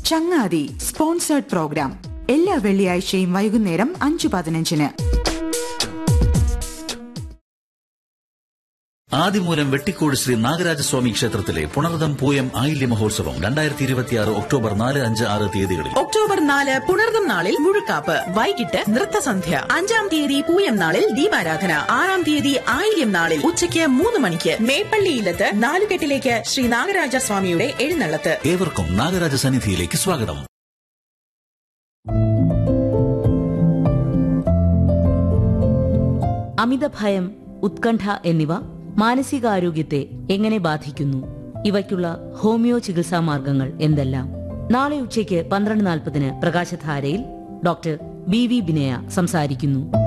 ചങ്ങാതി sponsored programme എല്ലാ വെള്ളിയാഴ്ചയും വൈകുന്നേരം അഞ്ചു പതിനഞ്ചിന് ആദിമൂലം വെട്ടിക്കോട് ശ്രീ നാഗരാജസ്വാമി ക്ഷേത്രത്തിലെ പുണർദം പൂയം ആയില്യ മഹോത്സവം രണ്ടായിരത്തി ഇരുപത്തിയാറ് ഒക്ടോബർ നാല് അഞ്ച് ആറ് തീയതികളിൽ ഒക്ടോബർ നാല് പുണർദം നാളിൽ മുഴുക്കാപ്പ് വൈകിട്ട് നൃത്തസന്ധ്യ അഞ്ചാം തീയതി പൂയം നാളിൽ ദീപാരാധന ആറാം തീയതി ആയില്യം നാളിൽ ഉച്ചയ്ക്ക് മൂന്ന് മണിക്ക് മേപ്പള്ളിയിലത്ത് നാലുകെട്ടിലേക്ക് ശ്രീ നാഗരാജ സ്വാമിയുടെ എഴുന്നള്ളത്ത് ഏവർക്കും നാഗരാജ സന്നിധിയിലേക്ക് സ്വാഗതം അമിതഭയം ഉത്കണ്ഠ എന്നിവ മാനസികാരോഗ്യത്തെ എങ്ങനെ ബാധിക്കുന്നു ഇവയ്ക്കുള്ള ഹോമിയോ ചികിത്സാ മാർഗങ്ങൾ എന്തെല്ലാം നാളെ ഉച്ചയ്ക്ക് പന്ത്രണ്ട് നാൽപ്പതിന് പ്രകാശധാരയിൽ ഡോക്ടർ ബി വി ബിനയ സംസാരിക്കുന്നു